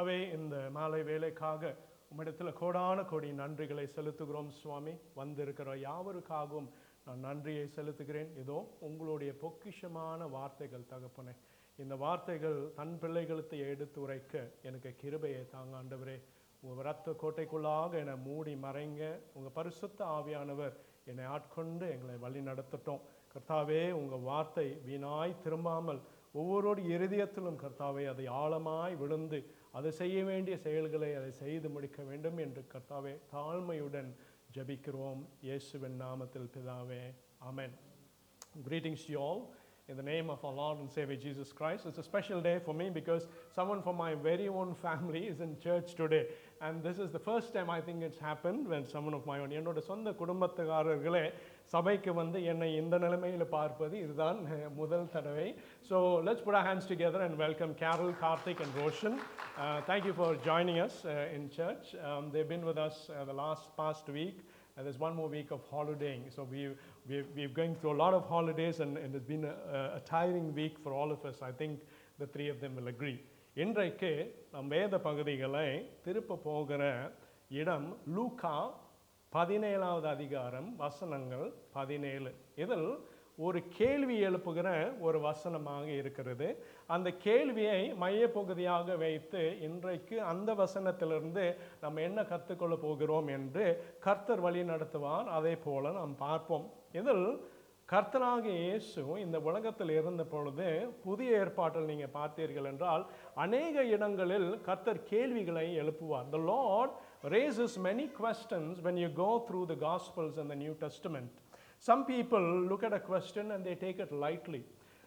கர்த்தாவே இந்த மாலை வேலைக்காக உம்மிடத்தில் கோடான கோடி நன்றிகளை செலுத்துகிறோம் சுவாமி வந்திருக்கிற யாவருக்காகவும் நான் நன்றியை செலுத்துகிறேன் இதோ உங்களுடைய பொக்கிஷமான வார்த்தைகள் தகப்பனே இந்த வார்த்தைகள் தன் பிள்ளைகளுக்கு எடுத்து உரைக்க எனக்கு கிருபையை தாங்க ஆண்டவரே உங்கள் ரத்த கோட்டைக்குள்ளாக என்னை மூடி மறைங்க உங்கள் பரிசுத்த ஆவியானவர் என்னை ஆட்கொண்டு எங்களை வழி நடத்தட்டும் கர்த்தாவே உங்கள் வார்த்தை வீணாய் திரும்பாமல் ஒவ்வொரு இருதயத்திலும் கர்த்தாவே அதை ஆழமாய் விழுந்து அதை செய்ய வேண்டிய செயல்களை அதை செய்து முடிக்க வேண்டும் என்று கர்த்தாவே தாழ்மையுடன் ஜெபிக்கிறோம் இயேசுவின் நாமத்தில் பிதாவே ஆமென் Greetings to you all in the name of our Lord and Savior Jesus Christ. It's a special day for me because someone from my very own family is in church today. And this is the first time I think it's happened when someone of my own, என்னோட சொந்த குடும்பத்துக்காரர்களே சபைக்கு வந்து என்னை இந்த நிலைமையில் பார்ப்பது இதுதான் அஹ், முதல் தடவை so let's put our hands together and welcome Carol, Karthik and Roshan. Uh, thank you for joining us uh, in church. Um, they've been with us uh, the last past week. And there's one more week of holidaying. So we've, we've, we've going through a lot of holidays and, and it's been a, a tiring week for all of us. I think the three of them will agree. இன்றைக்கு நம் வேத பகுதிகளை திருப்ப போகிற இடம் Luca பதினேழாவது அதிகாரம் வசனங்கள் பதினேழு இதில் ஒரு கேள்வி எழுப்புகிற ஒரு வசனமாக இருக்கிறது அந்த கேள்வியை மையப்பகுதியாக வைத்து இன்றைக்கு அந்த வசனத்திலிருந்து நம்ம என்ன கற்றுக்கொள்ள போகிறோம் என்று கர்த்தர் வழி நடத்துவார் அதே போல நாம் பார்ப்போம் இதில் கர்த்தராகிய இயேசு இந்த உலகத்தில் இருந்த பொழுது புதிய ஏற்பாட்டில் நீங்கள் பார்த்தீர்கள் என்றால் அநேக இடங்களில் கர்த்தர் கேள்விகளை எழுப்புவார் the lord raises many questions when you go through the gospels and the new testament some people look at a question and they take it lightly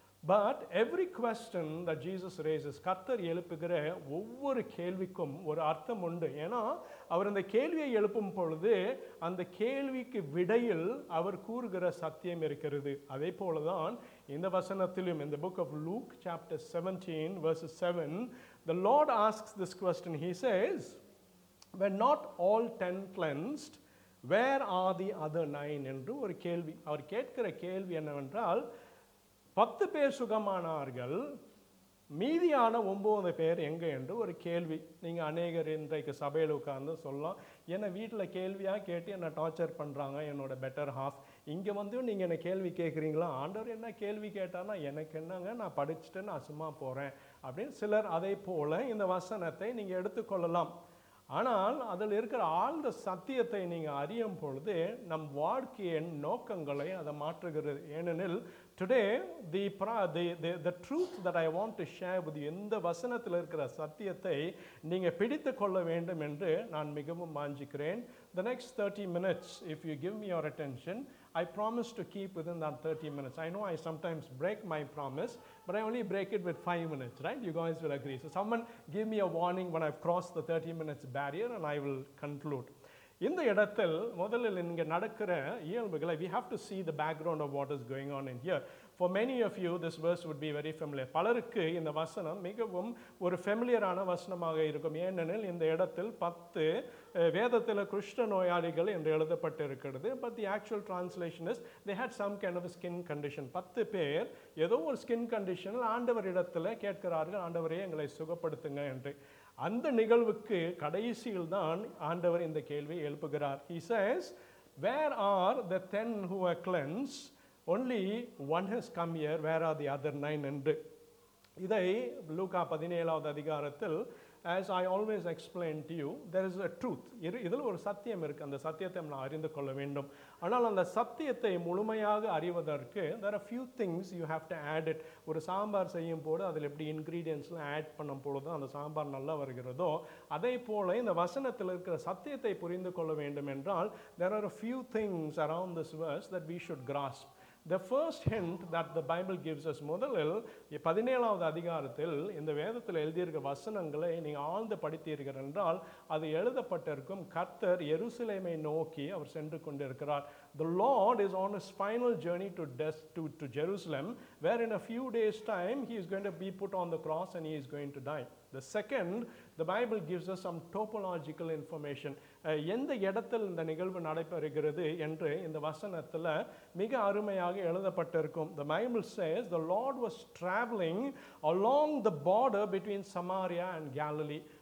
but every question the Jesus raises கர்த்தர் எழுப்புகிற ஒவ்வொரு கேள்விக்கும் ஒரு அர்த்தம் உண்டு ஏன்னா அவர் அந்த கேள்வியை எழுப்பும் பொழுது அந்த கேள்விக்கு விடையில் அவர் கூறுகிற சத்தியம் இருக்கிறது அதே போல தான் இந்த வசனத்திலும் இந்த book of Luke chapter seventeen verses seven the lord asks this question he says when not all ten cleansed where are the other nine என்று ஒரு கேள்வி அவர் கேட்கிற கேள்வி என்னவென்றால் பத்து பேர் சுகமானார்கள் மீதியான ஒம்பது பேர் எங்கே என்று ஒரு கேள்வி நீங்கள் அநேகர் இன்றைக்கு சபையில் உட்கார்ந்து சொல்லலாம் என்னை வீட்டில் கேள்வியாக கேட்டு என்னை டார்ச்சர் பண்ணுறாங்க என்னோட பெட்டர் ஹாஃப் இங்கே வந்து நீங்கள் என்னை கேள்வி கேட்குறீங்களா ஆண்டவர் என்ன கேள்வி கேட்டானா எனக்கு என்னங்க நான் படிச்சுட்டு நான் சும்மா போகிறேன் அப்படின்னு சிலர் அதே போல் இந்த வசனத்தை நீங்கள் எடுத்துக்கொள்ளலாம் ஆனால் அதில் இருக்கிற ஆழ்ந்த சத்தியத்தை நீங்கள் அறியும் பொழுது நம் வாழ்க்கையின் நோக்கங்களை அதை மாற்றுகிறது ஏனெனில் டுடே தி ப்ரா the the truth that I want to share with இந்த வசனத்தில் இருக்கிற சத்தியத்தை நீங்கள் பிடித்து கொள்ள வேண்டும் என்று நான் மிகவும் வாஞ்சிக்கிறேன் the next thirty minutes if you give me your attention I promise to keep within that 30 minutes. I know I sometimes break my promise, but I only break it with five minutes, right? You guys will agree. So someone give me a warning when I've crossed the 30 minutes barrier and I will conclude. இந்த இடத்தில் முதலில் இங்கே நடக்கிற இயல்புகளை we have to see the background of what is going on in here. For many of you, this verse would be very familiar. பலருக்கு இந்த வசனம் மிகவும் ஒரு ஃபெமிலியரான வசனமாக இருக்கும் ஏனெனில் இந்த இடத்தில் பத்து அஹ், வேதத்தில் குஷ்ட நோயாளிகள் என்று எழுதப்பட்டிருக்கிறது but the actual translation is they had some kind of skin condition பத்து பேர் ஏதோ ஒரு ஸ்கின் கண்டிஷனில் ஆண்டவர் இடத்துல கேட்கிறார்கள் ஆண்டவரே எங்களை சுகப்படுத்துங்க என்று அந்த நிகழ்வுக்கு கடைசியில் தான் ஆண்டவர் இந்த கேள்வியை எழுப்புகிறார் he says where are the ten who are cleansed only one has come here where are the other nine என்று இதை லூகா பதினேழாவது அதிகாரத்தில் as I always explain to you there is a truth இரு இதில் ஒரு சத்தியம் இருக்குது அந்த சத்தியத்தை நாம் அறிந்து கொள்ள வேண்டும் ஆனால் அந்த சத்தியத்தை முழுமையாக அறிவதற்கு there are few things you have to add it ஒரு சாம்பார் செய்யும் போது அதில் எப்படி இன்க்ரீடியன்ஸ்லாம் ஆட் பண்ணும் பொழுது அந்த சாம்பார் நல்லா வருகிறதோ அதே போல இந்த வசனத்தில் இருக்கிற சத்தியத்தை புரிந்து கொள்ள வேண்டும் என்றால் there are a few things around this verse that we should grasp The first hint that the Bible gives us முதலில் பதினேழாவது அதிகாரத்தில் இந்த வேதத்தில் எழுதியிருக்க வசனங்களை நீங்கள் ஆழ்ந்து படித்தீர்கள் என்றால் அது எழுதப்பட்டிருக்கும் கர்த்தர் எருசலேமை நோக்கி அவர் சென்று கொண்டிருக்கிறார் The Lord is on his final journey to, des- to, to Jerusalem, where in a few days' time he is going to be put on the cross and he is going to die. The second, the Bible gives us some topological information. அஹ், எந்த இடத்தில் இந்த நிகழ்வு நடைபெறுகிறது என்று இந்த வசனத்தில் மிக அருமையாக எழுதப்பட்டிருக்கும் The Bible says the Lord was traveling along the border between Samaria and Galilee.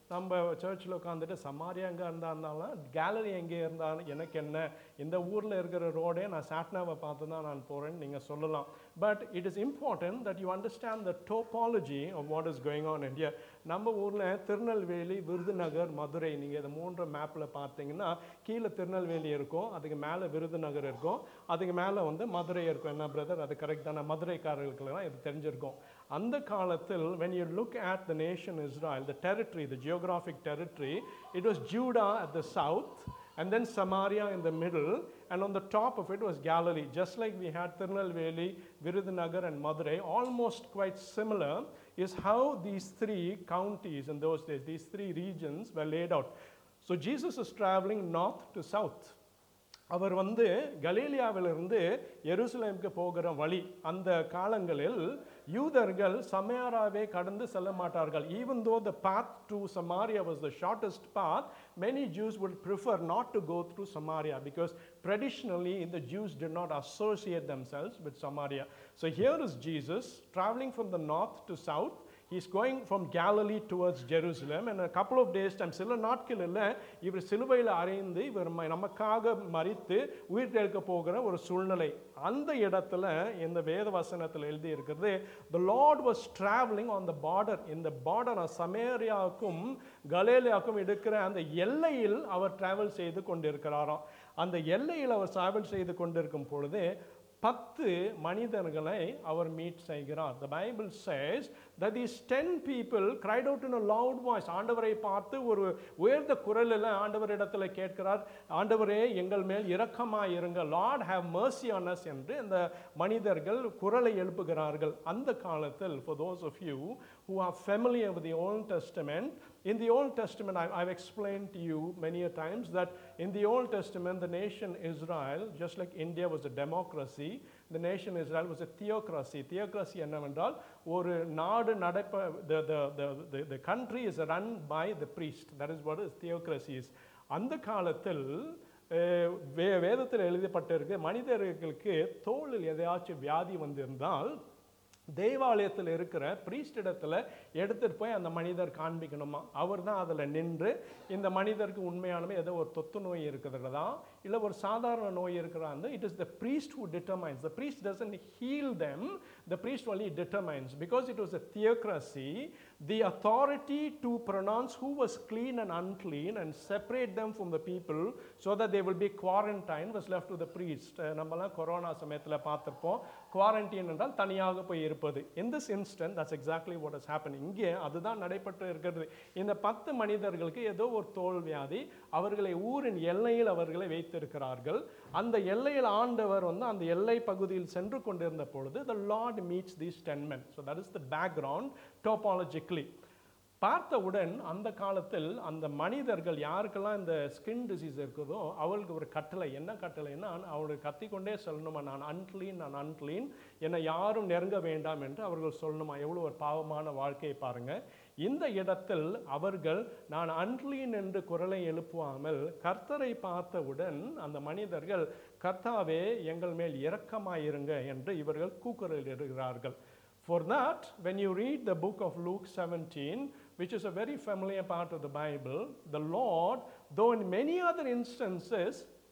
நம்ம சர்ச்சில் உட்காந்துட்டு சமாரியா எங்கே இருந்தா இருந்தாலும் கேலரி எங்கே இருந்தாலும் எனக்கு என்ன இந்த ஊரில் இருக்கிற ரோடே நான் சாட்னாவை பார்த்து தான் நான் போகிறேன்னு நீங்கள் சொல்லலாம் but it is important that you understand the topology of what is going on India நம்ம ஊரில் திருநெல்வேலி விருதுநகர் மதுரை நீங்கள் இந்த மூன்று மேப்பில் பார்த்தீங்கன்னா கீழே திருநெல்வேலி இருக்கும் அதுக்கு மேலே விருதுநகர் இருக்கும் அதுக்கு மேலே வந்து மதுரை இருக்கும் என்ன பிரதர் அது கரெக்ட் தானே மதுரைக்காரர்களுக்கெல்லாம் இது தெரிஞ்சிருக்கும் அந்த காலத்தில் when you look at the nation Israel, the territory, the geographic territory, it was Judah at the south, and then Samaria in the middle, and on the top of it was Galilee. Just like we had Tirunelveli, Virudhunagar, and Madurai, almost quite similar is how these three counties in those days, these three regions were laid out. So Jesus is traveling north to south. அவர் வந்து கலீலியாவிலிருந்து எருசலேமுக்கு போகிற வழி அந்த காலங்களில் யூதர்கள் சமையாராவே கடந்து செல்ல மாட்டார்கள் even though the path to Samaria was the shortest path many Jews would prefer not to go through Samaria because traditionally the Jews did not associate themselves with Samaria so here is Jesus traveling from the north to south He's going from Galilee towards Jerusalem and a couple of days time சில நாட்கள் இல்லை இவர் சிலுவையில் அறைந்து இவர் ம- நமக்காக மறித்து உயிர் தெழுக்க போகிற ஒரு சூழ்நிலை அந்த இடத்துல இந்த வேத வசனத்தில் எழுதி இருக்கிறது the lord was traveling on the border இந்த பார்டர் சமேரியாவுக்கும் கலேலியாவுக்கும் இருக்கிற அந்த எல்லையில் அவர் டிராவல் செய்து கொண்டிருக்கிறாராம் அந்த எல்லையில் அவர் டிராவல் செய்து கொண்டிருக்கும் பொழுது பத்து மனிதர்களை அவர் மீட் செய்கிறார் the bible says that these 10 people cried out in a loud voice ஆண்டவரை பார்த்து ஒரு உயர்ந்த குரலில் ஆண்டவரிடத்தில் கேட்கிறார் ஆண்டவரே எங்கள் மேல் இரக்கமாய் இருங்க lord have mercy on us என்று இந்த மனிதர்கள் குரலை எழுப்புகிறார்கள் அந்த காலத்தில் for those of you who are familiar with the old testament in the old testament I, i've explained to you many a times that in the old testament the nation israel just like india was a democracy the nation israel was a theocracy theocracy என்னவென்றால் ஒரு நாடு நடப்ப the, the, the, the, the country is run by the priest that is what is theocracy is அந்த காலத்தில் அஹ், வே வேதத்தில் எழுதப்பட்டிருக்கு மனிதர்களுக்கு தோளில் எதையாச்சும் வியாதி வந்திருந்தால் தேவாலயத்தில் இருக்கிற priest இடத்துல எடுத்துட்டு போய் அந்த மனிதர் காண்பிக்கணுமா அவர் தான் அதில் நின்று இந்த மனிதருக்கு உண்மையானமே ஏதோ ஒரு தொத்து நோய் இருக்கிறதா இல்லை ஒரு சாதாரண நோய் இருக்கிறாங்க it is the priest who determines the priest doesn't heal them the priest only determines because it was a theocracy the authority to pronounce who was clean and unclean and separate them from the people so that they will be quarantined was left to the priest ah நம்மலாம் corona சமயத்தில் பார்த்திருப்போம் quarantine என்றால் தனியாக போய் இருப்பது in this instant that's exactly what has happened இங்கே அதுதான் நடைபெற்று இருக்கிறது இந்த பத்து மனிதர்களுக்கு ஏதோ ஒரு தோல் வியாதி அவர்களை ஊரின் எல்லையில் அவர்களை வைத்திருக்கிறார்கள் அந்த எல்லையில் ஆண்டவர் வந்து அந்த எல்லை பகுதியில் சென்று கொண்டிருந்த பொழுது the lord meets these 10 men so that is the background topologically பார்த்தவுடன் அந்த காலத்தில் அந்த மனிதர்கள் யாருக்கெல்லாம் இந்த ஸ்கின் டிசீஸ் இருக்குதோ அவளுக்கு ஒரு கட்டளை என்ன கட்டளைன்னா அவர்கள் கத்திக்கொண்டே சொல்லணுமா நான் அன்க்ளீன் நான் அன்க்ளீன் என்னை யாரும் நெருங்க வேண்டாம் என்று அவர்கள் சொல்லணுமா எவ்வளோ ஒரு பாவமான வாழ்க்கையை பாருங்க இந்த இடத்தில் அவர்கள் நான் அன்க்ளீன் என்று குரலை எழுப்புவாமல் கர்த்தரை பார்த்தவுடன் அந்த மனிதர்கள் கர்த்தாவே எங்கள் மேல் இரக்கமாயிருங்க என்று இவர்கள் கூக்குரலிடுகிறார்கள் For that, when you read the book of Luke 17, which is a very familiar part of the Bible, the Lord, though in many other instances,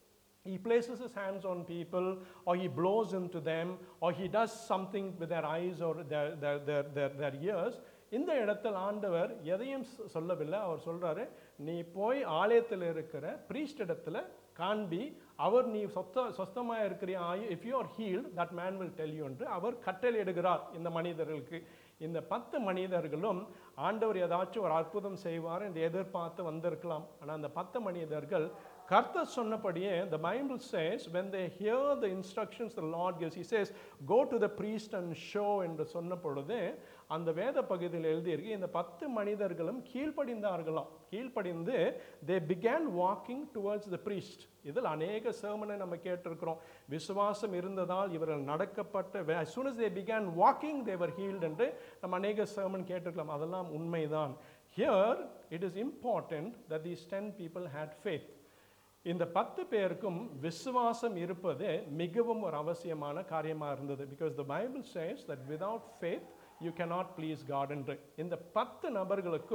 he places his hands on people, or he blows into them, or he does something with their eyes or their, their, their, their, their ears. இந்த இடத்தில் ஆண்டவர் எதையும் சொ- சொல்லவில்லை அவர் சொல்றாரு நீ போய் ஆலயத்தில் இருக்கிற priest இடத்துல காண்பி அவர் நீ சொத்த சொஸ்தமாக இருக்கிறியா if you are healed that man will tell you என்று அவர் கட்டளையிடுகிறார் இந்த மனிதர்களுக்கு இந்த பத்து மனிதர்களும் ஆண்டவர் ஏதாச்சும் ஒரு அற்புதம் செய்வார் என்று எதிர்பார்த்து வந்திருக்கலாம் ஆனால் அந்த பத்து மனிதர்கள் கர்த்தர் சொன்னபடியே the bible says when they hear the instructions the lord gives he says go to the priest and show என்று சொன்ன பொழுது அந்த வேத பகுதியில் எழுதியிருக்கு இந்த பத்து மனிதர்களும் கீழ்ப்படிந்தார்களாம் கீழ்ப்படிந்து they began walking towards the priest இதில் அநேக sermon-ஐ நம்ம கேட்டிருக்கிறோம் விசுவாசம் இருந்ததால் இவர்கள் நடக்கப்பட்ட as soon as they began walking they were healed என்று நம்ம அநேக sermon கேட்டிருக்கலாம் அதெல்லாம் உண்மைதான் here it is important that these 10 people had faith இந்த பத்து பேருக்கும் விசுவாசம் இருப்பது மிகவும் ஒரு அவசியமான காரியமாக இருந்தது because the Bible says that without faith you cannot please God என்று இந்த பத்து நபர்களுக்கும்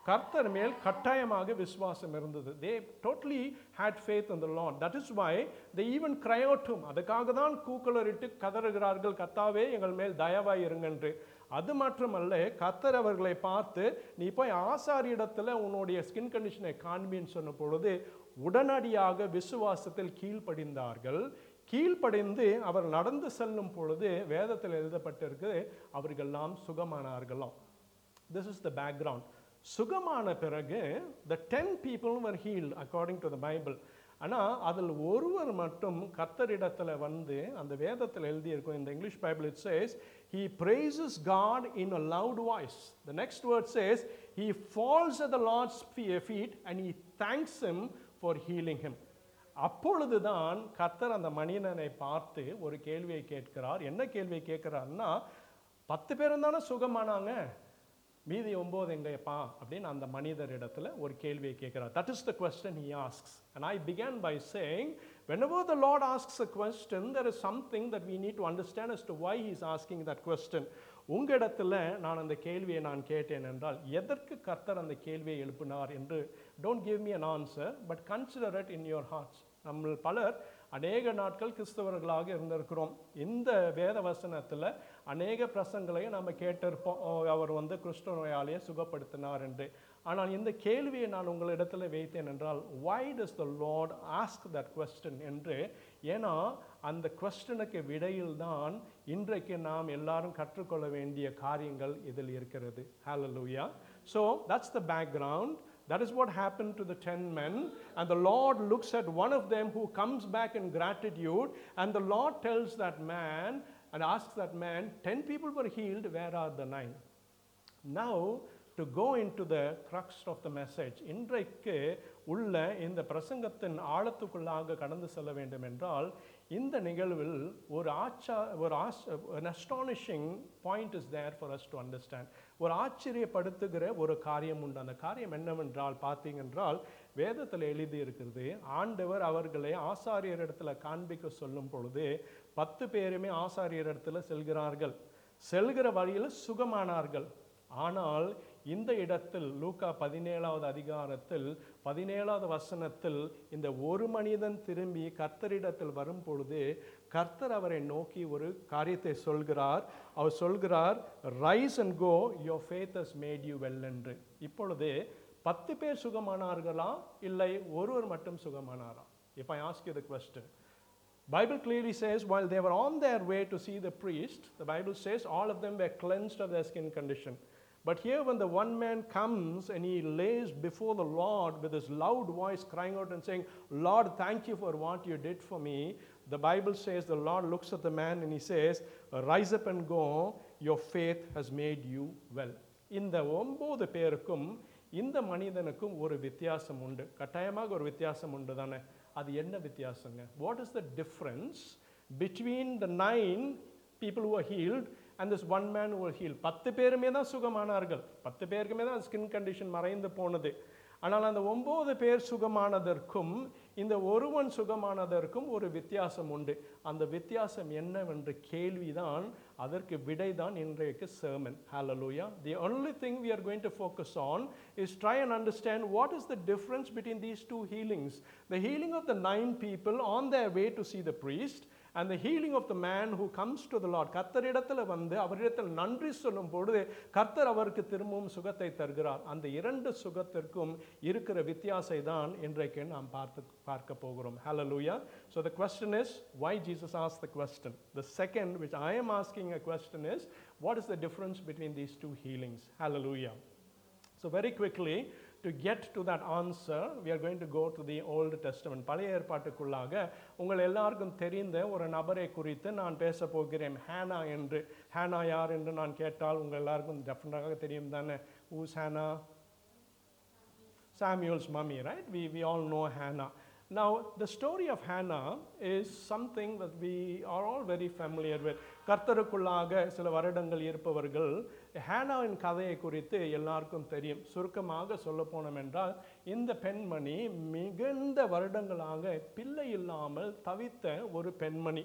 கர்த்தர் மேல் கட்டாயமாக விசுவாசம் இருந்தது they totally had faith in the Lord that is why they even cry out to him அதுக்காக தான் கூக்குளரிட்டு கதறுகிறார்கள் கர்த்தாவே எங்கள் மேல் தயவாய் இருங்கென்று அது மட்டுமல்ல கர்த்தர் அவர்களை பார்த்து நீ போய் ஆசாரியிடத்துல உன்னுடைய ஸ்கின் கண்டிஷனை காண்பின்னு சொன்ன பொழுது உடனடியாக விசுவாசத்தில் கீழ்ப்படிந்தார்கள் கீழ்ப்படிந்து அவர் நடந்து செல்லும் பொழுது வேதத்தில் எழுதப்பட்டிருக்கு அவர்களெல்லாம் சுகமானார்களாம் this is the background சுகமான பிறகு the ten people were healed according to the bible ஆனால் அதில் ஒருவர் மட்டும் கர்த்தரிடத்தில் வந்து அந்த வேதத்தில் எழுதியிருக்கும் இந்த English Bible it says he praises god in a loud voice the next word says he falls at the lord's fe- feet and he thanks him for healing him அப்பொழுதுதான் கர்த்தர் அந்த மனிதனை பார்த்து ஒரு கேள்வியை கேட்கிறார் என்ன கேள்வியை கேட்கிறார்னா பத்து பேரும் தானே சுகமானாங்க மீதி ஒன்பது எங்கப்பா அப்படின்னு அந்த மனிதரிடத்துல ஒரு கேள்வியை கேட்கிறார் that is the question he asks and i began by saying whenever the lord asks a question there is something that we need to understand as to why he is asking that question உங்க இடத்துல நான் அந்த கேள்வியை நான் கேட்டேன் என்றால் எதற்கு கர்த்தர் அந்த கேள்வியை எழுப்பினார் என்று don't give me an answer but consider it in your hearts நம்ம பலர் அநேக நாட்கள் கிறிஸ்தவர்களாக இருந்திருக்கிறோம் இந்த வேத வசனத்தில் அநேக பிரசங்களையும் நம்ம கேட்டிருப்போம் ஓ, அவர் வந்து குஷ்ட நோயாளியை சுகப்படுத்தினார் என்று ஆனால் இந்த கேள்வியை நான் உங்களிடத்தில் வைத்தேன் என்றால் why does the lord ask that question என்று ஏன்னா அந்த கொஸ்டனுக்கு விடையில் தான் இன்றைக்கு நாம் எல்லாரும் கற்றுக்கொள்ள வேண்டிய காரியங்கள் இதில் இருக்கிறது hallelujah so that's the background that is what happened to the ten men. And the Lord looks at one of them who comes back in gratitude, and the Lord tells that man and asks that man, Ten people were healed, where are the nine? Now, to go into the crux of the message, இன்றைக்கு உள்ள இந்த பிரசங்கத்தின் ஆழத்துக்குள்ளாக கடந்து செல்ல வேண்டும் என்றால் இந்த நிகழ்வில் ஒரு ஆச்சா ஒரு as an astonishing point is there for us to understand ஒரு ஆச்சரியப்படுத்துகிற ஒரு காரியம் உண்டு அந்த காரியம் என்னவென்றால் பார்த்தீங்க என்றால் வேதத்தில் எழுதி இருக்கிறது ஆண்டவர் அவர்களை ஆசாரியர் இடத்துல காண்பிக்க சொல்லும் பொழுது பத்து பேருமே ஆசாரியர் இடத்துல செல்கிறார்கள் செல்கிற வழியில் சுகமானார்கள் ஆனால் இந்த இடத்தில் லூக்கா பதினேழாவது அதிகாரத்தில் பதினேழாவது வசனத்தில் இந்த ஒரு மனிதன் திரும்பி கர்த்தரிடத்தில் வரும் பொழுது கர்த்தர் அவரை நோக்கி ஒரு காரியத்தை சொல்கிறார் அவர் சொல்கிறார் rise and go your faith has made you well என்று இப்பொழுது பத்து பேர் சுகமானார்களா இல்லை ஒருவர் மட்டும் சுகமானாரா if i ask you the question Bible clearly says while they were on their way to see the priest, the Bible says all of them were cleansed of their skin condition. But here, when the one man comes and he lays before the Lord with his loud voice, crying out and saying, Lord, thank you for what you did for me, the Bible says the Lord looks at the man and he says, Rise up and go, your faith has made you well. இந்த ஒன்பது பேருக்கும் இந்த மனிதனுக்கும் ஒரு வித்தியாசம் உண்டு கட்டாயமாக ஒரு வித்தியாசம் உண்டு தானே அது என்ன வித்தியாசங்க what is the difference between the nine people who are healed and this one man who were healed பத்து பேருமே தான் சுகமானார்கள் பத்து பேருக்குமே தான் ஸ்கின் கண்டிஷன் மறைந்து போனது ஆனால் அந்த ஒன்பது பேர் சுகமானதற்கும் இந்த ஒருவன் சுகமானதற்கும் ஒரு வித்தியாசம் உண்டு அந்த வித்தியாசம் என்னவென்ற கேள்விதான் அதற்கு விடைதான் இன்றைக்கு sermon hallelujah the only thing we are going to focus on is try and understand what is the difference between these two healings the healing of the nine people on their way to see the priest and the healing of the man who comes to the Lord கர்த்தரிடத்தில் வந்து அவரிடத்தில் நன்றி சொல்லும் பொழுது கர்த்தர் அவருக்கு திரும்பவும் சுகத்தை தருகிறார் அந்த இரண்டு சுகத்திற்கும் இருக்கிற வித்தியாசை தான் இன்றைக்கு நாம் பார்த்து பார்க்க போகிறோம் hallelujah so the question is why Jesus asked the question the second which I am asking a question is what is the difference between these two healings hallelujah so very quickly to get to that answer we are going to go to the old testament பழைய ஏற்பாட்டுக்குள்ளாக உங்கள் எல்லாருக்கும் தெரிந்த ஒரு நபரை குறித்து நான் பேச போகிறேன் ஹேனா என்று ஹேனா யார் என்று நான் கேட்டால் உங்கள் எல்லாருக்கும் டெஃபினட்டாக தெரியும் தானே ஊஸ் ஹேனா Samuel's mummy, right? We, we all know Hannah. Now, the story of Hannah is something that we are all very familiar with. கர்த்தருக்குள்ளாக சில வருடங்கள் இருப்பவர்கள் ஹேனாவின் கதையை குறித்து எல்லாருக்கும் தெரியும் சுருக்கமாக சொல்ல போனோம் என்றால் இந்த பெண்மணி மிகுந்த வருடங்களாக பிள்ளை இல்லாமல் தவித்த ஒரு பெண்மணி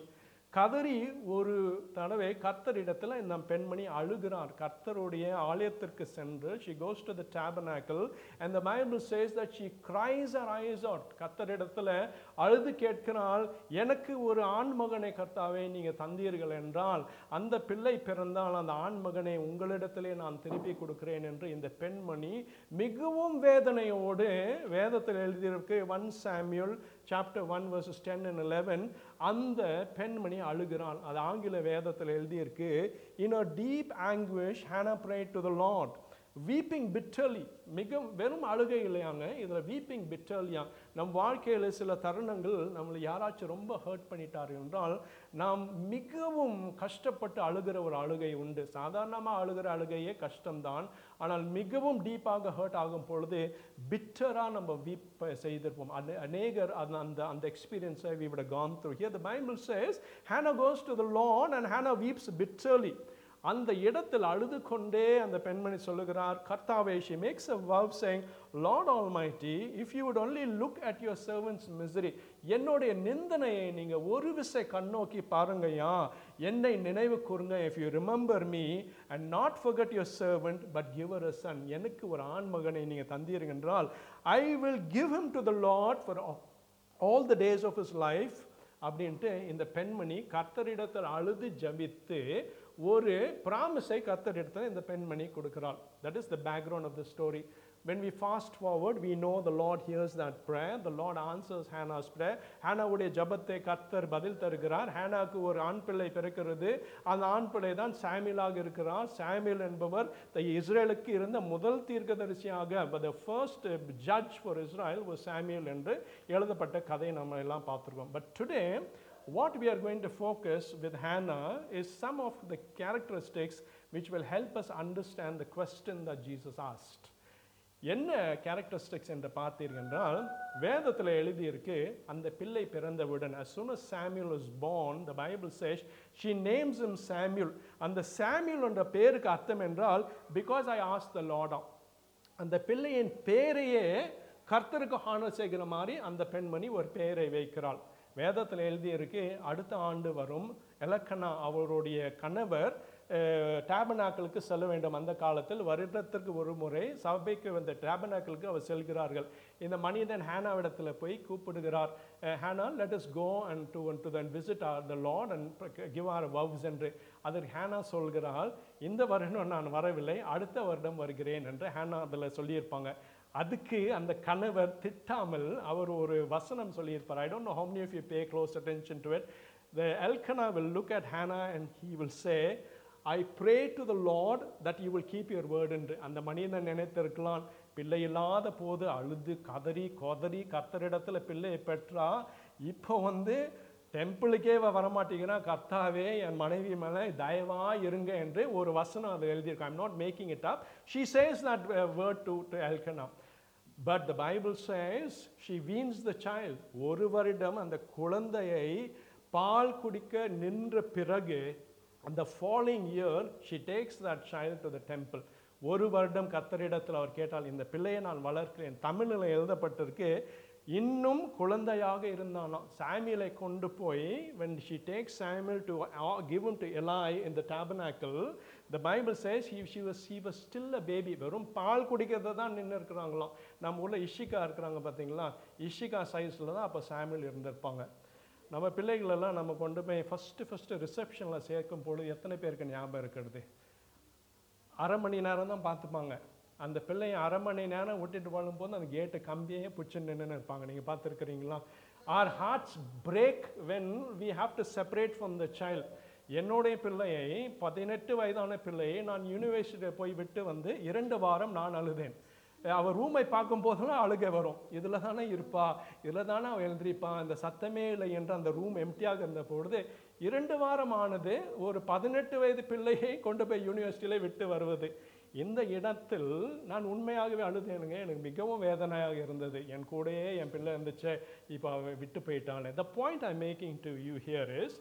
கதறி ஒரு தடவை கர்த்தரிடத்தில் இந்த பெண்மணி அழுகிறார் கர்த்தருடைய ஆலயத்திற்கு சென்று she goes to the tabernacle and the bible says that she cries her eyes out கர்த்தரிடத்தில் அழுது கேட்கிறாள் எனக்கு ஒரு ஆண் மகனை கர்த்தாவே நீங்க தந்தீர்கள் என்றால் அந்த பிள்ளை பிறந்தால் அந்த ஆண் மகனை உங்களிடத்திலே நான் திருப்பி கொடுக்கிறேன் என்று இந்த பெண்மணி மிகவும் வேதனையோடு வேதத்தில் எழுதியிருக்கு one Samuel chapter one verses ten and eleven அந்த பெண்மணி அழுகிறாள் அது ஆங்கில வேதத்தில் எழுதியிருக்கு in a deep anguish Hannah pray to the lord weeping bitterly மிக வெறும் அழுகை இல்லையாங்க இதில் வீப்பிங் பிட்டர்லியா நம் வாழ்க்கையில் சில தருணங்கள் நம்மளை யாராச்சும் ரொம்ப ஹர்ட் பண்ணிட்டார் என்றால் நாம் மிகவும் கஷ்டப்பட்டு அழுகிற ஒரு அழுகை உண்டு சாதாரணமாக அழுகிற அழுகையே கஷ்டம்தான் ஆனால் மிகவும் டீப்பாக ஹர்ட் ஆகும் பொழுது பிட்டராக நம்ம வீப் செய்திருப்போம் அநே- அநேகர் அந்த அந்த அந்த எக்ஸ்பீரியன்ஸை we would have gone through here the bible says hannah goes to the lord and hannah weeps bitterly அந்த இடத்தில் அழுது கொண்டே அந்த பெண்மணி சொல்லுகிறார் கர்த்தாவே she makes a vow saying lord almighty if you would only look at your servant's misery என்னுடைய நிந்தனையை நீங்க ஒரு விசை கண்ணோக்கி பாருங்கய்யா என்னை நினைவு கூறுங்க if you remember me and not forget your servant but give her a son எனக்கு ஒரு ஆண் மகனை நீங்க தந்தீர்கள் என்றால் i will give him to the lord for all the days of his life அப்படின்ட்டு இந்த பெண்மணி கர்த்தரிடத்தில் அழுது ஜபித்து ஒரு ப்ராமிஸை கர்த்தரிடத்தில் இந்த பெண்மணி கொடுக்கிறாள் that is the background of the story when we fast forward we know the lord hears that prayer the lord answers hannah's prayer ஹானாவுடைய ஜபத்தை கர்த்தர் பதில் தருகிறார் ஹானாக்கு ஒரு ஆண் பிள்ளை பிறக்கிறது அந்த ஆண் பிள்ளை தான் சாமியலாக இருக்கிறார் சாமியல் என்பவர் த இஸ்ரேலுக்கு இருந்த முதல் தீர்க்கதரிசியாக the first judge for Israel was சாமியல் என்று எழுதப்பட்ட கதை நம்ம எல்லாம் பார்த்துருக்கோம் but today what we are going to focus with Hannah is some of the characteristics which will help us understand the question that Jesus asked. என்ன characteristics என்று பார்த்தீர்கள் என்றால் வேதத்தில் எழுதியிருக்கு அந்த பிள்ளை பிறந்தவுடன் as soon as Samuel was born the Bible says she names him Samuel அந்த சாமியல் என்ற பேருக்கு அர்த்தம் என்றால் because I asked the Lord out." அந்த பிள்ளையின் பேரையே கர்த்தருக்கு ஹானர் செய்கிற மாதிரி அந்த பெண்மணி ஒரு பெயரை வைக்கிறாள் வேதத்தில் எழுதியிருக்கு அடுத்த ஆண்டு வரும் எலக்கனா அவருடைய கணவர் டேபனாக்களுக்கு செல்ல வேண்டும் அந்த காலத்தில் வருடத்திற்கு ஒரு முறை சபைக்கு வந்த டேபனாக்களுக்கு அவர் செல்கிறார்கள் இந்த மனிதன் ஹேனாவிடத்தில் போய் கூப்பிடுகிறார் Hannah let us go and to and to தன் visit our the lord and give our vows என்று அதற்கு ஹேனா சொல்கிறாள் இந்த வருடம் நான் வரவில்லை அடுத்த வருடம் வருகிறேன் என்று ஹேனா அதில் சொல்லியிருப்பாங்க அதுக்கு அந்த கணவர் திட்டாமல் அவர் ஒரு வசனம் சொல்லியிருப்பார் I don't know how many of you pay close attention to it the elkanah will look at hannah and he will say I pray to the Lord that you will keep your word என்று அந்த மனிதன் நினைத்திருக்கலாம் பிள்ளை இல்லாத போது அழுது கதறி கொதறி கர்த்தரிடத்துல பிள்ளையை பெற்றா இப்போ வந்து டெம்பிளுக்கே இவ வரமாட்டேங்கிறா கர்த்தாவே என் மனைவி மேலே தயவா இருங்க என்று ஒரு வசனம் அது எழுதியிருக்கு I'm not making it up she says that word to to Elkanah but the Bible says she weans the child ஒரு வருடம் அந்த குழந்தையை பால் குடிக்க நின்ற பிறகு அந்த following year she takes that child to the temple ஒரு வருடம் கத்தரிடத்தில் அவர் கேட்டால் இந்த பிள்ளையை நான் வளர்க்கிறேன் தமிழில் எழுதப்பட்டிருக்கு இன்னும் குழந்தையாக இருந்தானாம் சாமியலை கொண்டு போய் when she takes Samuel to uh, give him to Eli in the tabernacle the Bible says he, she was he was still a baby வெறும் பால் குடிக்கிறத தான் நின்று இருக்கிறாங்களாம் நம்ம ஊரில் இஷிகா இருக்கிறாங்க பார்த்தீங்களா இஷிகா சைஸில் தான் அப்போ சாமியல் இருந்திருப்பாங்க நம்ம பிள்ளைகளெல்லாம் நம்ம கொண்டு போய் ஃபஸ்ட்டு ஃபஸ்ட்டு ரிசப்ஷனில் சேர்க்கும் பொழுது எத்தனை பேருக்கு ஞாபகம் இருக்கிறது அரை மணி நேரம் தான் பார்த்துப்பாங்க அந்த பிள்ளையை அரை மணி நேரம் விட்டுட்டு வாழும்போது அந்த கேட்டு கம்பியே பிடிச்சி நின்று இருப்பாங்க நீங்கள் பார்த்துருக்குறீங்களா our hearts break when we have to separate from the child என்னுடைய பிள்ளையை பதினெட்டு வயதான பிள்ளையை நான் யூனிவர்சிட்டியில் போய் விட்டு வந்து இரண்டு வாரம் நான் அழுதேன் அவள் ரூமை பார்க்கும் போதெல்லாம் அழுகை வரும் இதில் தானே இருப்பா இதில் தானே அவள் எழுந்திரிப்பா இந்த சத்தமே இல்லை என்று அந்த ரூம் எம்டியாக இருந்த பொழுது இரண்டு வாரம் ஆனது ஒரு பதினெட்டு வயது பிள்ளையை கொண்டு போய் யூனிவர்சிட்டியில விட்டு வருவது இந்த இடத்தில் நான் உண்மையாகவே அழுதேனுங்க எனக்கு மிகவும் வேதனையாக இருந்தது என் கூடயே என் பிள்ளை இருந்துச்சு இப்போ அவ விட்டு போயிட்டாள் the point I making to you here is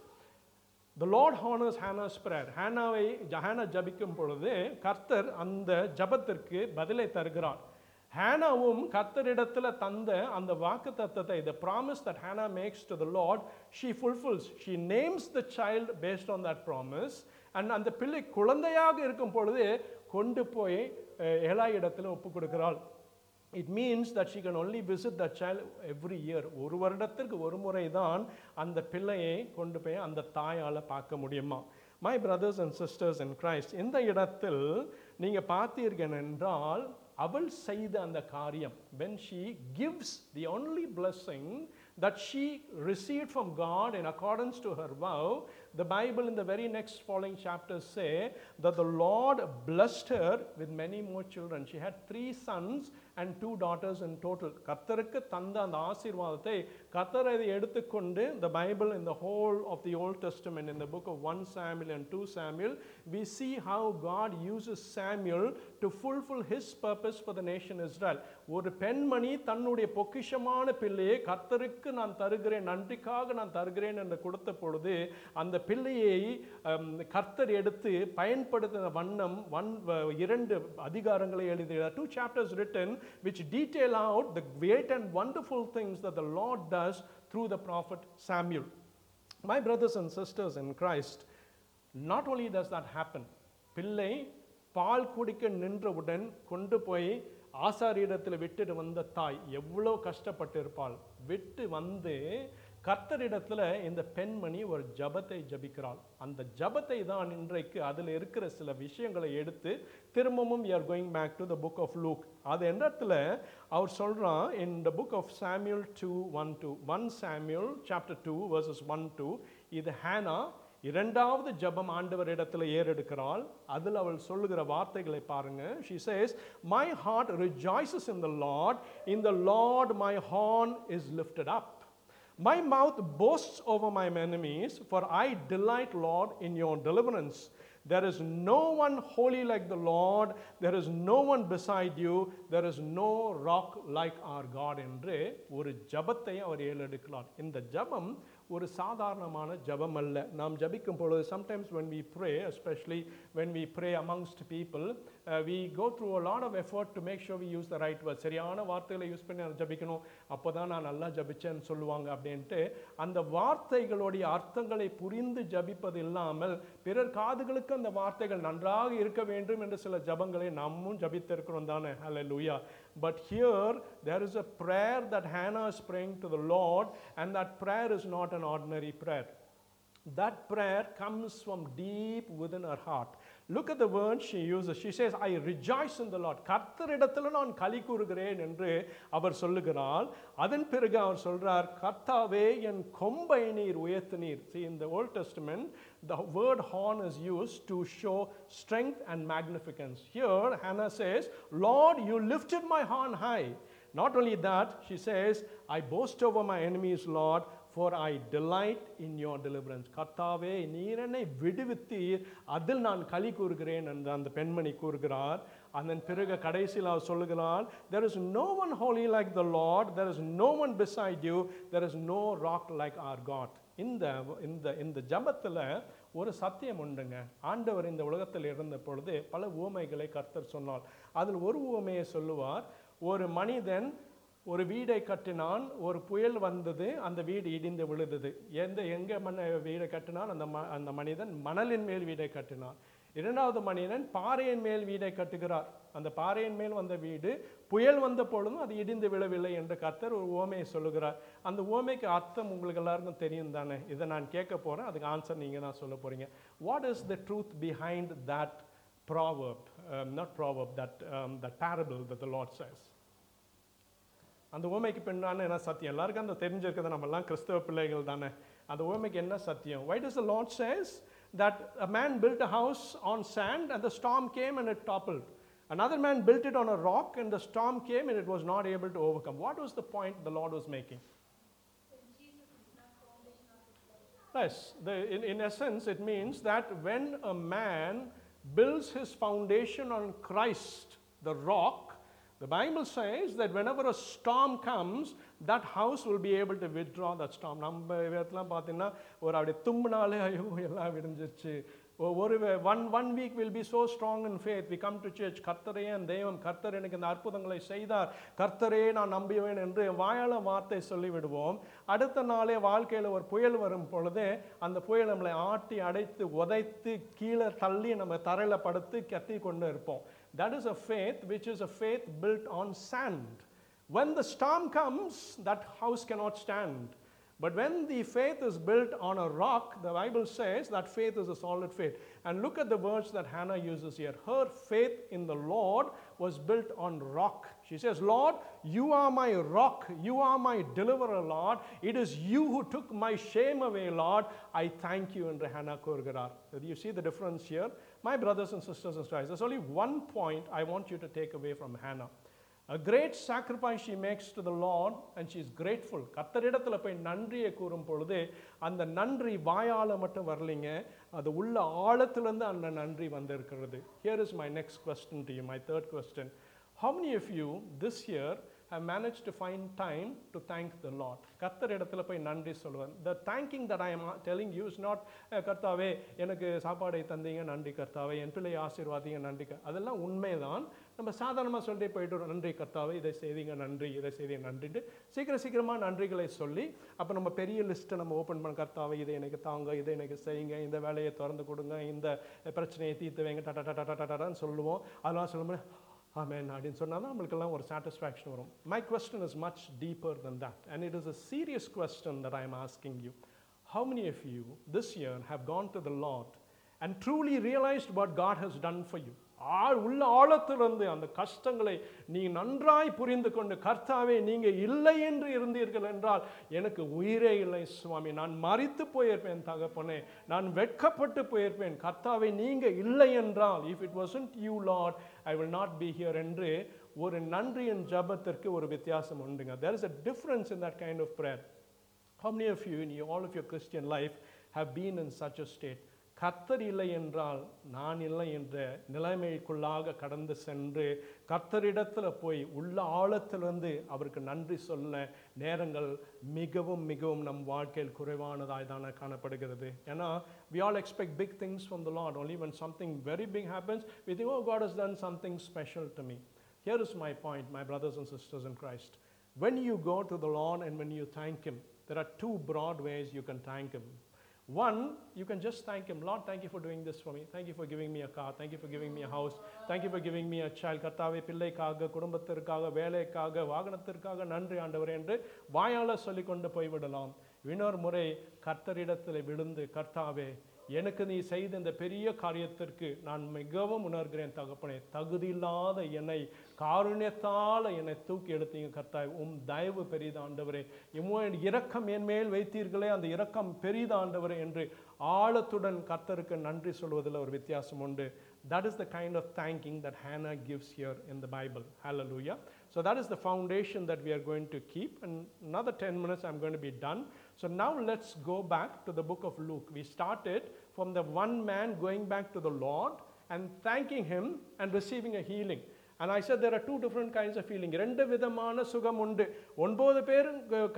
the lord honours Hannah's prayer ஹேனாவை ஹேனா ஜபிக்கும் பொழுது கர்த்தர் அந்த ஜபத்திற்கு பதிலை தருகிறார் ஹேனாவும் கர்த்தரிடத்துல தந்த அந்த வாக்கு தத்தத்தை the promise that Hannah makes to the Lord she fulfills she names the child based on that promise and அந்த பிள்ளை குழந்தையாக இருக்கும் பொழுது கொண்டு போய் அஹ், ஏலாய் இடத்துல ஒப்பு கொடுக்கிறாள் it means that she can only visit that child every year ஒரு வருடத்திற்கு ஒரு முறை தான் அந்த பிள்ளையை கொண்டு போய் அந்த தாயால் பார்க்க முடியுமா my brothers and sisters in Christ இந்த இடத்தில் நீங்க பார்த்தீர்கள் என்றால் அவள் செய்த அந்த காரியம் when she gives the only blessing that she received from God in accordance to her vow the bible in the very next following chapters say that the lord blessed her with many more children she had three sons and two daughters in total கர்த்தருக்கு தந்த அந்த ஆசீர்வாதத்தை கர்த்தர் அதை எடுத்துக்கொண்டு the bible in the whole of the old testament in the book of 1 samuel and 2 samuel we see how god uses samuel to fulfill his purpose for the nation israel ஒரு பெண்மணி தன்னுடைய பொக்கிஷமான பிள்ளையை கர்த்தருக்கு நான் தருகிறேன் நன்றிக்காக நான் தருகிறேன் என்று கொடுத்த பொழுது அந்த பிள்ளையை அம், கர்த்தர் எடுத்து பயன்படுத்தின வண்ணம் ஒன் இரண்டு அதிகாரங்களை எழுதுகிறார் two chapters written which detail out the great and wonderful things that the Lord does through the prophet Samuel. My brothers and sisters in Christ, not only does that happen, பிள்ளை பால் குடிக்க நின்றவுடன் கொண்டு போய் ஆசாரியிடத்தில் விட்டுட்டு வந்த தாய் எவ்வளோ கஷ்டப்பட்டு இருப்பாள் விட்டு வந்து கர்த்தரிடத்துல இந்த பெண்மணி ஒரு ஜபத்தை ஜபிக்கிறாள் அந்த ஜபத்தை தான் இன்றைக்கு அதில் இருக்கிற சில விஷயங்களை எடுத்து திரும்பவும் we are going back to the book of Luke அது எந்த இடத்துல அவர் சொல்றான் in the book of Samuel 2 1 2 1 Samuel chapter 2 verses 1 2 இது ஹேனா இரண்டாவது ஜெபம் ஆண்டவர் இடத்துல ஏறெடுக்கிறாள் அதில் அவள் சொல்லுகிற வார்த்தைகளை பாருங்க she says my heart rejoices in the lord in the lord my horn is lifted up my mouth boasts over my enemies for i delight lord in your deliverance there is no one holy like the lord there is no one beside you there is no rock like our god என்று ஒரு ஜபத்தை அவர் ஏறெடுக்கிறார் இந்த ஜபம் ஒரு சாதாரணமான ஜபம் அல்ல நாம் ஜபிக்கும் பொழுது sometimes when we pray especially when we pray amongst people uh, we go through a lot of effort to make sure we use the right word சரியான வார்த்தைகளை யூஸ் பண்ணி அதை ஜபிக்கணும் அப்போ தான் நான் நல்லா ஜபிச்சேன்னு சொல்லுவாங்க அப்படின்ட்டு அந்த வார்த்தைகளுடைய அர்த்தங்களை புரிந்து ஜபிப்பது இல்லாமல் பிறர் காதுகளுக்கு அந்த வார்த்தைகள் நன்றாக இருக்க வேண்டும் என்று சில ஜபங்களை நம்மும் ஜபித்திருக்கிறோம் தானே ஹalleluya but here there is a prayer that Hannah is praying to the Lord and that prayer is not an ordinary prayer that prayer comes from deep within her heart look at the word she uses she says i rejoice in the lord கர்த்தரிடத்தில் நான் களி கூறுகிறேன் என்று அவர் சொல்லுகிறார் அதன் பிறகு அவர் சொல்றார் கர்த்தாவே என் கொம்பை நீர் உயர்த்தினீர் see in the old testament the word horn is used to show strength and magnificence here hannah says lord you lifted my horn high not only that she says i boast over my enemies lord for I delight in your deliverance. கர்த்தாவே நீர் என்னை விடுவித்தீர் அதில் நான் களி கூறுகிறேன் என்று அந்த பெண்மணி கூறுகிறார் அதன் பிறகு கடைசியில் அவர் சொல்லுகிறார் there is no one holy like the Lord there is no one beside you there is no rock like our God இந்த இந்த இந்த ஜபத்தில் ஒரு சத்தியம் உண்டுங்க ஆண்டவர் இந்த உலகத்தில் இருந்த பொழுது பல ஊமைகளை கர்த்தர் சொன்னார் அதில் ஒரு ஊமையை சொல்லுவார் ஒரு மனிதன் ஒரு வீடை கட்டினான் ஒரு புயல் வந்தது அந்த வீடு இடிந்து விழுந்தது எந்த எங்கே மன வீடை கட்டினான் அந்த ம அந்த மனிதன் மணலின் மேல் வீடை கட்டினான் இரண்டாவது மனிதன் பாறையின் மேல் வீடை கட்டுகிறார் அந்த பாறையின் மேல் வந்த வீடு புயல் வந்த பொழுதும் அது இடிந்து விழவில்லை என்று கர்த்தர் ஒரு ஓமையை சொல்லுகிறார் அந்த ஓமைக்கு அர்த்தம் உங்களுக்கு எல்லாருக்கும் தெரியும் தானே இதை நான் கேட்க போகிறேன் அதுக்கு ஆன்சர் நீங்கள் தான் சொல்ல போகிறீங்க what is the truth behind that proverb um, not proverb that um, that parable that the lord says அந்த ஓமைக்கு பின்னான என்ன சத்தியம் எல்லாருக்கும் அந்த தெரிஞ்சிருக்கிறது நம்ம எல்லாம் கிறிஸ்தவ பிள்ளைகள் தானே அந்த ஓமைக்கு என்ன சத்தியம் why does the lord says that a man built a house on sand and the storm came and it toppled another man built it on a rock and the storm came and it was not able to overcome what was the point the lord was making Yes, the, in, in essence, it means that when a man builds his foundation on Christ, the rock, the Bible says that whenever a storm comes, that house will be able to withdraw that storm. நம்ம விதத்துலாம் பார்த்தீங்கன்னா ஒரு அப்படி தும்பினாலே ஐயோ எல்லாம் விடிஞ்சிருச்சு ஒ- ஒரு one one week will be so strong in faith we come to church கர்த்தரே என் தெய்வம் கர்த்தர் எனக்கு இந்த அற்புதங்களை செய்தார் கர்த்தரே நான் நம்புவேன் என்று வாயால வார்த்தை சொல்லிவிடுவோம் அடுத்த நாளே வாழ்க்கையில் ஒரு புயல் வரும் பொழுது அந்த புயல் நம்மளை ஆட்டி அடைத்து உதைத்து கீழே தள்ளி நம்ம தரையில் படுத்து கத்தி கொண்டு இருப்போம் that is a faith which is a faith built on sand when the storm comes that house cannot stand but when the faith is built on a rock, the Bible says that faith is a solid faith. And look at the words that Hannah uses here. Her faith in the Lord was built on rock. She says, Lord, you are my rock. You are my deliverer, Lord. It is you who took my shame away, Lord. I thank you. And Hannah Kurgarar. You see the difference here? My brothers and sisters in Christ, there's only one point I want you to take away from Hannah. A great sacrifice she makes to the Lord and she is grateful. கத்தரிடத்துல போய் நன்றியை கூறும் பொழுது அந்த நன்றி வாயால மட்டும் வரலைங்க அது உள்ள ஆழத்திலிருந்து அந்த நன்றி வந்திருக்கிறது Here is my next question to you, my third question. How many of you this year have managed to find time to thank the Lord? கர்த்தர் இடத்துல போய் நன்றி சொல்லுவேன் The thanking that I am telling you is not "அஹ், கர்த்தாவே எனக்கு சாப்பாடை தந்தீங்க நன்றி கர்த்தாவே என் பிள்ளை ஆசீர்வாதீங்க நன்றி க-" அதெல்லாம் உண்மைதான் நம்ம சாதாரணமாக சொல்லிட்டு போயிட்டு வரோம், நன்றி கர்த்தாவே இதை செய்தீங்க நன்றி இதை செய்தீங்க நன்றிட்டு சீக்கிரம் சீக்கிரமாக நன்றிகளை சொல்லி அப்போ நம்ம பெரிய லிஸ்ட்டை நம்ம ஓப்பன் பண்ண கர்த்தாவே இதை எனக்கு தாங்க இதை எனக்கு செய்யுங்க இந்த வேலையை திறந்து கொடுங்க இந்த பிரச்சனையை தீர்த்து வைங்க டட டட டட டடான்னு சொல்லுவோம் அதெல்லாம் சொல்லும்போது ஆமென் அப்படின்னு சொன்னால் தான் நம்மளுக்கெல்லாம் ஒரு சாட்டிஸ்ஃபேக்ஷன் வரும் my question is much deeper than that and it is a serious question that I am asking you how many of you this year have gone to the Lord and truly realized what God has done for you ஆழ் உள்ள ஆழத்திலிருந்து அந்த கஷ்டங்களை நீ நன்றாய் புரிந்து கொண்டு கர்த்தாவே நீங்க இல்லை என்று இருந்தீர்கள் என்றால் எனக்கு உயிரே இல்லை சுவாமி நான் மரித்து போயிருப்பேன் தகப்பனே நான் வெட்கப்பட்டு போயிருப்பேன் கர்த்தாவே நீங்க இல்லை என்றால் if it wasn't you lord I will not be here என்று ஒரு நன்றியின் ஜபத்திற்கு ஒரு வித்தியாசம் உண்டுங்க there is a difference in that kind of prayer How many of you in your, all of your Christian life have been in such a state? கர்த்தர் இல்லை என்றால் நான் இல்லை என்ற நிலைமைக்குள்ளாக கடந்து சென்று கர்த்தரிடத்தில் போய் உள்ள ஆழத்திலிருந்து அவருக்கு நன்றி சொல்ல நேரங்கள் மிகவும் மிகவும் நம் வாழ்க்கையில் குறைவானதாய் தானே காணப்படுகிறது ஏன்னா we all expect big things from the Lord only when something very big happens we think oh God has done something special to me here is my point my brothers and sisters in Christ when you go to the Lord and when you thank Him, there are two broad ways you can thank Him. One, you can just thank Him. Lord, thank you for doing this for me. Thank you for giving me a car. Thank you for giving me a house. Thank you for giving me a child. கர்த்தாவே பிள்ளைக்காக குடும்பத்திற்காக வேலைக்காக வாகனத்திற்காக நன்றி ஆண்டவரே என்று வாயால சொல்லிக்கொண்டு போய்விடலாம் இன்னொரு முறை கர்த்தரிடத்தில் விழுந்து கர்த்தாவே எனக்கு நீ செய்த இந்த பெரிய காரியத்திற்கு நான் மிகவும் உணர்கிறேன் தகப்பனே தகுதியில்லாத என்னை காருண்யத்தால் என்னை தூக்கி எடுத்தீங்க கர்த்தாய் உம் தயவு பெரித ஆண்டவரே இம்மோன் இரக்கம் என் மேல் வைத்தீர்களே அந்த இரக்கம் பெரித ஆண்டவரே என்று ஆழத்துடன் கர்த்தருக்கு நன்றி சொல்வதில் ஒரு வித்தியாசம் உண்டு that is the kind of thanking that Hannah gives here in the Bible. Hallelujah. So that is the foundation that we are going to keep. And another 10 minutes, I'm going to be done. So now let's go back to the book of Luke. We started from the one man going back to the Lord and thanking him and receiving a healing. And I said there are two different kinds of healing. ரெண்டு விதமான சுகம் உண்டு ஒன்பது பேர்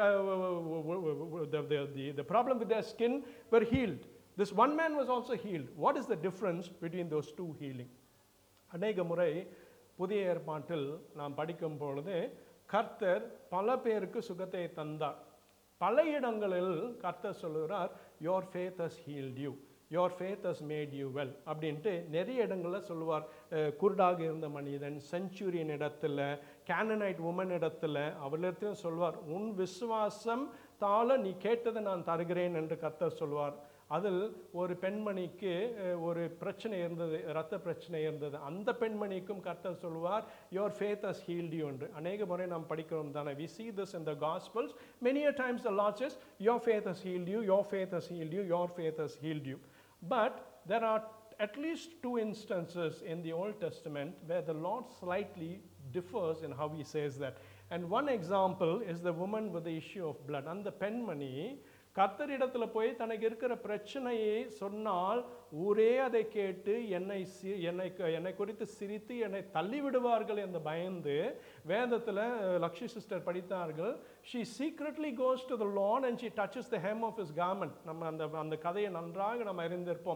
the, the, the, the problem with their skin were healed. This one man was also healed. What is the difference between those two healing? அநேக முறை புதிய ஏற்பாட்டில் நாம் படிக்கும் பொழுது கர்த்தர் பல பேருக்கு சுகத்தை தந்தார் பல இடங்களில் கர்த்தர் சொல்லுகிறார் your faith has healed you your faith has made you well அப்படின்ட்டு நிறைய இடங்களில் சொல்லுவார் அஹ், குருடாக இருந்த மனிதன் செஞ்சுரியன் இடத்துல கேனனைட் உமன் இடத்துல அவளிடத்திலும் சொல்வார் உன் விசுவாசம் தாழ நீ கேட்டதை நான் தருகிறேன் என்று கர்த்தர் சொல்வார் அதில் ஒரு பெண்மணிக்கு அஹ், ஒரு பிரச்சனை இருந்தது இரத்த பிரச்சனை இருந்தது அந்த பெண்மணிக்கும் கர்த்தர் சொல்வார் your faith has healed you என்று அநேக முறை நாம் படிக்கிறோம் தானே we see this in the gospels many a times the lord says your faith has healed you your faith has healed you your faith has healed you but there are at least two instances in the old testament where the lord slightly differs in how he says that and one example is the woman with the issue of blood அந்த பெண்மணி கர்த்தரிடத்துல போய் தனக்கு இருக்கிற பிரச்சனையை சொன்னால் ஊரே அதை கேட்டு என்னை சி என்னை க- என்னை குறித்து சிரித்து என்னை தள்ளி விடுவார்கள் என்று பயந்து வேதத்தில் லக்ஷ்மி சிஸ்டர் படித்தார்கள் she secretly goes to the lawn and she touches the hem of his garment நம்ம அந்த அந்த கதையை நன்றாக நம்ம அறிந்திருப்போம்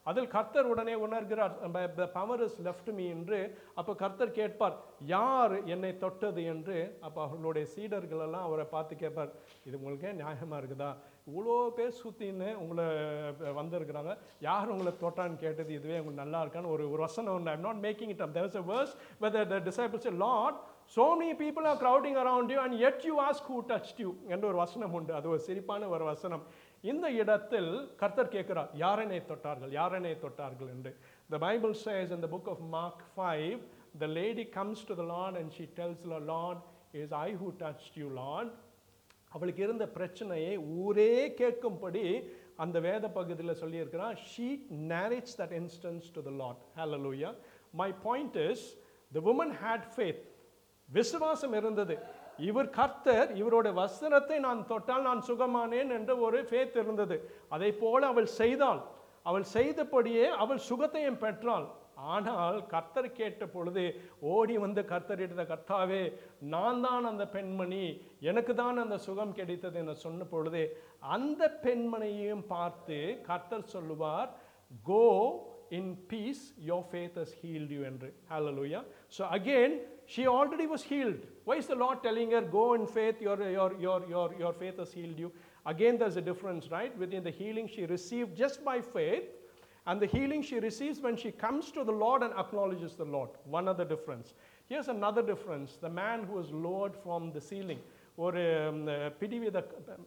அதில் கர்த்தர் உடனே உணர்கிறார் பவர் இஸ் லெஃப்ட் மீ என்று அப்போ கர்த்தர் கேட்பார் யார் என்னை தொட்டது என்று அப்போ அவர்களுடைய சீடர்கள் எல்லாம் அவரை பார்த்து கேட்பார் இது உங்களுக்கே நியாயமா இருக்குதா இவ்வளோ பேர் சுற்றின்னு உங்களை வந்திருக்கிறாங்க யார் உங்களை தொட்டான்னு கேட்டது இதுவே உங்களுக்கு நல்லா இருக்கான்னு ஒரு ஒரு வசனம் ஒன்று I'm not making it up there is a verse whether the disciples lord so many people are crowding around you and yet you ask who touched you என்று ஒரு வசனம் உண்டு அது ஒரு சிரிப்பான ஒரு வசனம் இந்த இடத்தில் கர்த்தர் கேட்கிறார் யாரனை தொட்டார்கள் யாரனை தொட்டார்கள் என்று the bible says in the book of mark 5 the lady comes to the lord and she tells the lord is i who touched you lord அவளுக்கு இருந்த பிரச்சனையை ஊரே கேட்கும்படி அந்த வேத பகுதியில் சொல்லியிருக்கிறான் she narrates that instance to the lord hallelujah my point is the woman had faith விசுவாசம் இருந்தது இவர் கர்த்தர் இவருடைய வஸ்திரத்தை நான் தொட்டால் நான் சுகமானேன் என்ற ஒரு ஃபேத் இருந்தது அதை போல அவள் செய்தாள் அவள் செய்தபடியே அவள் சுகத்தையும் பெற்றாள் ஆனால் கர்த்தர் கேட்ட பொழுது ஓடி வந்து கர்த்தரிட்ட கர்த்தாவே நான் தான் அந்த பெண்மணி எனக்கு தான் அந்த சுகம் கிடைத்தது என்று சொன்ன பொழுது அந்த பெண்மணியையும் பார்த்து கர்த்தர் சொல்லுவார் கோ in peace your faith has healed you என்று hallelujah so again she already was healed why is the lord telling her go in faith your your your your your faith has healed you again there's a difference right within the healing she received just by faith and the healing she receives when she comes to the lord and acknowledges the lord one other difference here's another difference the man who was lowered from the ceiling ஒரு ம், பிடிவித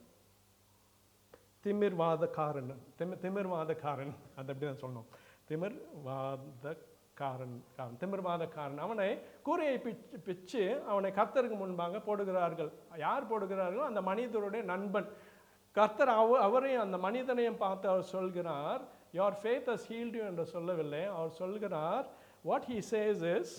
திமிர்வாதக்காரன் திமி திமிர்வாதக்காரன் அது அப்படி தான் சொல்லணும் திமிர்வாதக்காரன் காரன் திமிர்வாதக்காரன் அவனை கூரையை பிச்சு பிச்சு அவனை கர்த்தருக்கு முன்பாக போடுகிறார்கள் யார் போடுகிறார்களோ அந்த மனிதருடைய நண்பன் கர்த்தர் அவ அவரையும் அந்த மனிதனையும் பார்த்து அவர் சொல்கிறார் your faith has healed you என்று சொல்லவில்லை அவர் சொல்கிறார் what he says is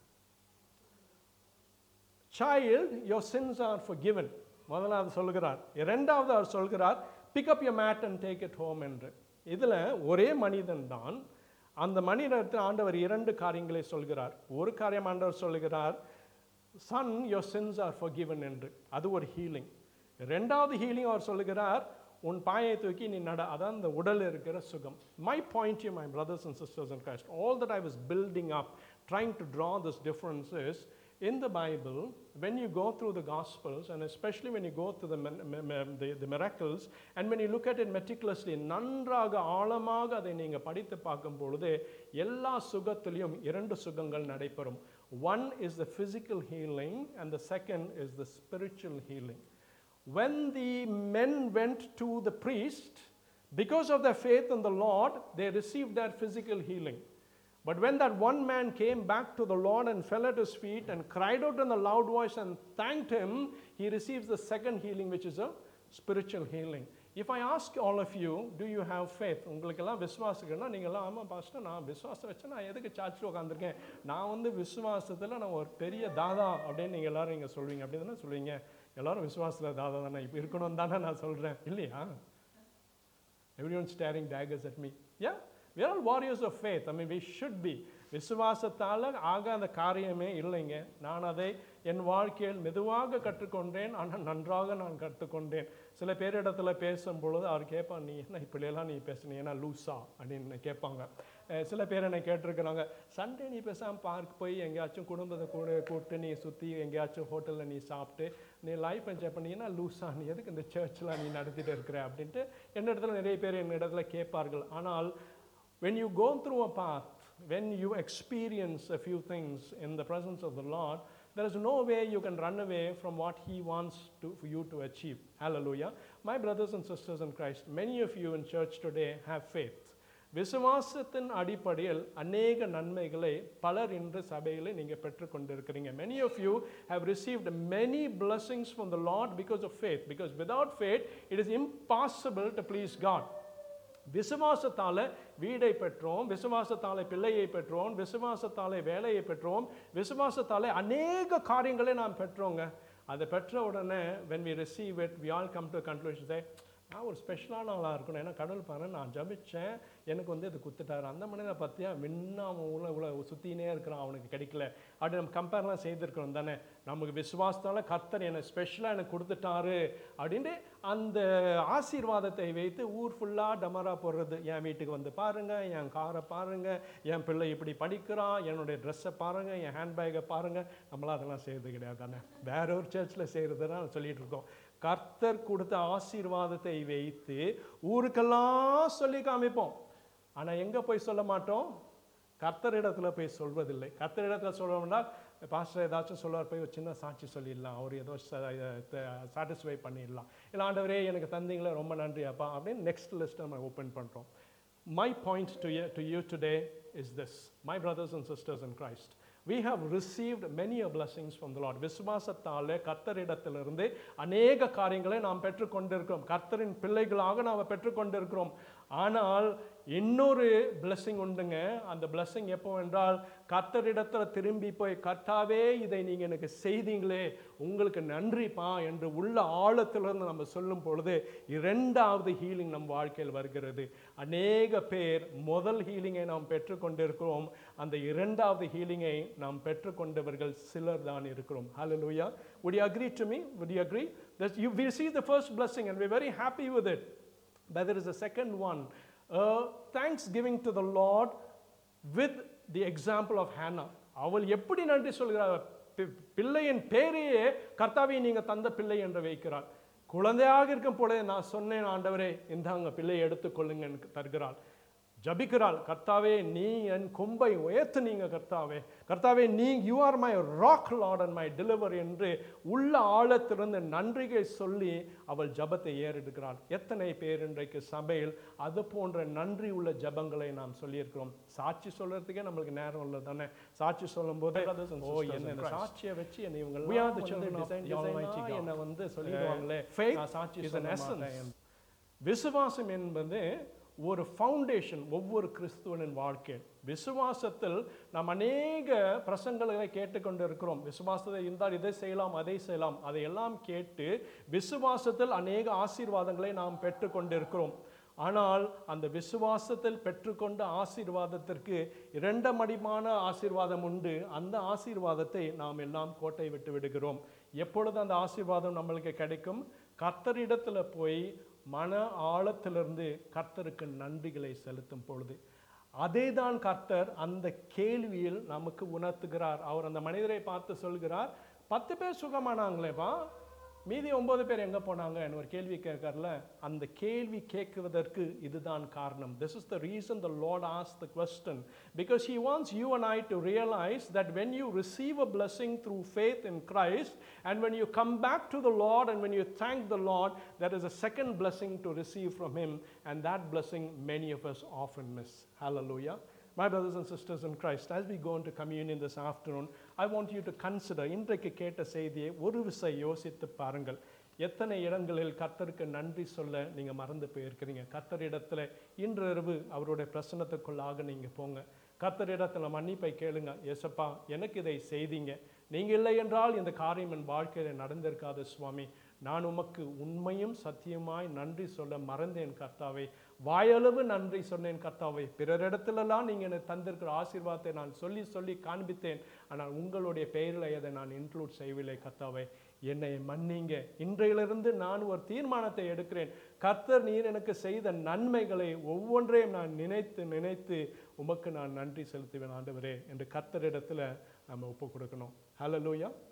child your sins are forgiven முதலாவது சொல்கிறார் இரண்டாவது அவர் சொல்கிறார் pick up your mat and take it home என்று இதுல ஒரே மனிதன் தான் அந்த மனிதத்தில் ஆண்டவர் இரண்டு காரியங்களை சொல்கிறார் ஒரு காரியம் ஆண்டவர் சொல்கிறார் son your sins are forgiven என்று அது ஒரு ஹீலிங் ரெண்டாவது ஹீலிங் அவர் சொல்லுகிறார் உன் பாயை தூக்கி நீ நட அதான் இந்த உடல் இருக்கிற சுகம் my point you my brothers and sisters in Christ all that I was building up trying to draw this difference is in the Bible when you go through the Gospels and especially when you go through the, mi- mi- mi- the, the miracles and when you look at it meticulously நன்றாக ஆழமாக அதை நீங்கள் படித்து பார்க்கும் பொழுது எல்லா சுகத்திலையும் இரண்டு சுகங்கள் நடைபெறும் one is the physical healing and the second is the spiritual healing when the men went to the priest, because of their faith in the Lord, they received their physical healing. But when that one man came back to the Lord and fell at his feet and cried out in a loud voice and thanked him, he receives the second healing, which is a spiritual healing. If I ask all of you, do you have faith? உங்களுக்கெல்லாம் விசுவாசிக்கணும்னா நீங்கள்லாம் ஆமாம் pastor நான் விசுவாசம் வச்சு நான் எதுக்கு சார்ஜில் உட்காந்துருக்கேன் நான் வந்து விசுவாசத்தில் நான் ஒரு பெரிய தாதா அப்படின்னு நீங்கள் எல்லாரும் நீங்கள் சொல்வீங்க அப்படி தானே சொல்லுவீங்க எல்லாரும் விசுவாசத்தில் தாதா தானே இப்போ இருக்கணும் தானே நான் சொல்கிறேன் இல்லையா everyone staring daggers at me yeah we are all warriors of faith i mean we should be விசுவாசத்தால் ஆகாத காரியமே இல்லைங்க நான் அதை என் வாழ்க்கையில் மெதுவாக கற்றுக்கொண்டேன் ஆனால் நன்றாக நான் கற்றுக்கொண்டேன் சில பேரிடத்துல பேசும் பொழுது அவர் கேட்பான் நீ என்ன இப்படியெல்லாம் நீ பேசுனீ ஏன்னா லூஸா அப்படின்னு கேட்பாங்க அஹ் சில பேர் என்னை கேட்டிருக்கிறாங்க சண்டே நீ பேசாமல் பார்க் போய் எங்கேயாச்சும் குடும்பத்தை கூட கூப்பிட்டு நீ சுற்றி எங்கேயாச்சும் ஹோட்டலில் நீ சாப்பிட்டு நீ லைஃப் என்ஜாய் பண்ணீங்கன்னா லூஸா நீ எதுக்கு இந்த சர்ச்சில் நீ நடத்திட்டு இருக்கிற அப்படின்ட்டு என்னிடத்துல நிறைய பேர் என்னிடத்துல கேட்பார்கள் ஆனால் when you go through a path, when you experience a few things in the presence of the Lord, there is no way you can run away from what He wants to, for you to achieve. Hallelujah. My brothers and sisters in Christ, many of you in church today have faith. விசுவாசத்தின் அடிப்படையில் அநேக நன்மைகளை பலர் இன்று சபையில் நீங்கள் பெற்றுக்கொண்டிருக்கிறீங்க many of you have received many blessings from the Lord because of faith because without faith it is impossible to please God விசுவாசத்தால வீடை பெற்றோம் விசுவாசத்தால பிள்ளையை பெற்றோம் விசுவாசத்தால வேலையை பெற்றோம் விசுவாசத்தால அநேக காரியங்களை நாம் பெற்றோங்க அதை பெற்ற உடனே when we receive it we all come to a conclusion say நான் ஒரு ஸ்பெஷலான ஆளாக இருக்கணும் ஏன்னா கடவுள் பாரு நான் ஜபிச்சேன் எனக்கு வந்து இது குத்துட்டாரு அந்த மனிதனை பார்த்தியா மின்னா அவன் உள்ள உள்ள சுற்றினே இருக்கிறான் அவனுக்கு கிடைக்கல அப்படி நம்ம கம்பேர்லாம் செய்திருக்கிறோம் தானே நமக்கு விசுவாசத்தால் கர்த்தர் என்னை ஸ்பெஷலாக எனக்கு கொடுத்துட்டாரு அப்படின்ட்டு அந்த ஆசீர்வாதத்தை வைத்து ஊர் ஃபுல்லாக டமரா போடுறது என் வீட்டுக்கு வந்து பாருங்க என் காரை பாருங்க என் பிள்ளை இப்படி படிக்கிறான் என்னுடைய ட்ரெஸ்ஸை பாருங்க என் ஹேண்ட்பேக்கை பாருங்க நம்மளாம் அதெல்லாம் செய்யறது கிடையாது தானே வேற ஒரு சர்ச்சில் செய்கிறதுனா சொல்லிட்டு இருக்கோம் கர்த்தர் கொடுத்த ஆசீர்வாதத்தை வைத்து ஊருக்கெல்லாம் சொல்லி காமிப்போம் ஆனால் எங்கே போய் சொல்ல மாட்டோம் கர்த்தரிடத்துல போய் சொல்வதில்லை கர்த்தரிடத்துல சொல்றோம்னா பாஸ்டர் ஏதாச்சும் சொல்லுவார் போய் ஒரு சின்ன சாட்சி சொல்லிடலாம் அவர் ஏதோ சாட்டிஸ்ஃபை பண்ணிடலாம் இல்லை ஆண்டவரே எனக்கு தந்தீங்களே ரொம்ப நன்றி அப்பா அப்படின்னு நெக்ஸ்ட் லிஸ்ட் நம்ம ஓப்பன் பண்ணுறோம் my point to to you today is this my brothers and sisters in Christ we have received many a blessings from the lord விசுவாசத்தாலே கர்த்தரிடத்திலிருந்து அநேக காரியங்களை நாம் பெற்றுக்கொண்டிருக்கிறோம் கர்த்தரின் பிள்ளைகளாக நாம் பெற்றுக்கொண்டிருக்கிறோம் ஆனால் இன்னொரு blessing உண்டுங்க அந்த blessing எப்போ என்றால் கர்த்தரிடத்துல திரும்பி போய் கர்த்தாவே இதை நீங்க எனக்கு செய்தீங்களே உங்களுக்கு நன்றிப்பா என்று உள்ள ஆழத்திலிருந்து நம்ம சொல்லும் பொழுது இரண்டாவது ஹீலிங் நம் வாழ்க்கையில் வருகிறது அநேக பேர் முதல் ஹீலிங்கை நாம் பெற்றுக்கொண்டிருக்கிறோம் அந்த இரண்டாவது ஹீலிங்கை நாம் பெற்றுக்கொண்டவர்கள் சிலர் தான் இருக்கிறோம் ஹalleluya would you agree to me would you agree that you we see the first blessing and we're very happy with it but there is a second one uh, thanksgiving to the lord with the example of hannah அவள் எப்படி நன்றி சொல்கிறார் B- பிள்ளையின் பேரையே கர்த்தாவே நீங்க தந்த பிள்ளை என்று வைக்கிறார் குழந்தையாக இருக்கும் பொழுதே நான் சொன்னேன் ஆண்டவரே இந்தாங்க பிள்ளையை எடுத்துக்கொள்ளுங்க எனக்கு தருகிறாள் ஜபிக்கிறாள் கர்த்தாவே நீ என் கொம்பை உயர்த்துனீங்க கர்த்தாவே கர்த்தாவே நீ you are my rock lord and my deliver என்று உள்ள ஆழத்திலிருந்து நன்றிகை சொல்லி அவள் ஜபத்தை ஏறெடுக்கிறாள் எத்தனை பேர் இன்றைக்கு சபையில் அது போன்ற நன்றி உள்ள ஜபங்களை நாம் சொல்லியிருக்கிறோம் சாட்சி சொல்றதுக்கே நம்மளுக்கு நேரம் இல்லை தானே சாட்சி சொல்லும் போது ஓ என்ன இந்த சாட்சியை வச்சு என்ன இவங்க We are the children of design the Almighty design-ஆ God. என்னை வந்து சொல்லிடுவாங்களே faith நான் சாட்சி is an சொல்ல essence. மாட்டேன். விசுவாசம் என்பது ஒரு ஃபவுண்டேஷன் ஒவ்வொரு கிறிஸ்துவனின் வாழ்க்கையில் விசுவாசத்தில் நாம் அநேக பிரசங்களை கேட்டுக்கொண்டு இருக்கிறோம் விசுவாசத்தை இருந்தால் இதை செய்யலாம் அதை செய்யலாம் அதையெல்லாம் கேட்டு விசுவாசத்தில் அநேக ஆசீர்வாதங்களை நாம் பெற்றுக்கொண்டிருக்கிறோம் ஆனால் அந்த விசுவாசத்தில் பெற்றுக்கொண்ட ஆசீர்வாதத்திற்கு இரண்ட மடிமான ஆசீர்வாதம் உண்டு அந்த ஆசீர்வாதத்தை நாம் எல்லாம் கோட்டை விட்டு விடுகிறோம் எப்பொழுது அந்த ஆசீர்வாதம் நம்மளுக்கு கிடைக்கும் கர்த்தரிடத்துல போய் மன ஆழத்திலிருந்து கர்த்தருக்கு நன்றிகளை செலுத்தும் பொழுது அதே தான் கர்த்தர் அந்த கேள்வியில் நமக்கு உணர்த்துகிறார் அவர் அந்த மனிதரை பார்த்து சொல்கிறார் பத்து பேர் சுகமானாங்களேப்பா மீதி ஒன்பது பேர் எங்க போனாங்க ஒரு கேள்வி கேட்கறல அந்த கேள்வி கேட்குவதற்கு இதுதான் காரணம் this is the reason the lord asked the question because he wants you and i to realize that when you receive a blessing through faith in christ and when you come back to the lord and when you thank the lord there is a second blessing to receive from him and that blessing many of us often miss hallelujah My brothers and sisters in Christ, as we go into communion this afternoon, I want you to consider இன்றைக்கு கேட்ட செய்தியை ஒரு விசை யோசித்து பாருங்கள் எத்தனை இடங்களில் கர்த்தருக்கு நன்றி சொல்ல நீங்க மறந்து போயிருக்கிறீங்க கர்த்தரிடத்துல இன்றிரவு அவருடைய பிரசன்னத்துக்குள்ளாக நீங்க போங்க கர்த்தரிடத்துல மன்னிப்பை கேளுங்க ஏசப்பா எனக்கு இதை செய்தீங்க நீங்க இல்லை என்றால் இந்த காரியம் என் வாழ்க்கையில நடந்திருக்காது சுவாமி நான் உமக்கு உண்மையும் சத்தியமாய் நன்றி சொல்ல மறந்தேன் கர்த்தாவே வாயளவு நன்றி சொன்னேன் கர்த்தாவே பிறரிடத்திலெல்லாம் நீங்க எனக்கு தந்திருக்கிற ஆசீர்வாதத்தை நான் சொல்லி சொல்லி காண்பித்தேன் ஆனால் உங்களுடைய பெயரில் அதை நான் இன்க்ளூட் செய்யவில்லை கர்த்தாவே என்னை மன்னிங்க இன்றையிலிருந்து நான் ஒரு தீர்மானத்தை எடுக்கிறேன் கர்த்தர் நீர் எனக்கு செய்த நன்மைகளை ஒவ்வொன்றையும் நான் நினைத்து நினைத்து உமக்கு நான் நன்றி செலுத்துவேன் ஆண்டவரே என்று கர்த்தரிடத்துல நம்ம ஒப்பு கொடுக்கணும் ஹalleluya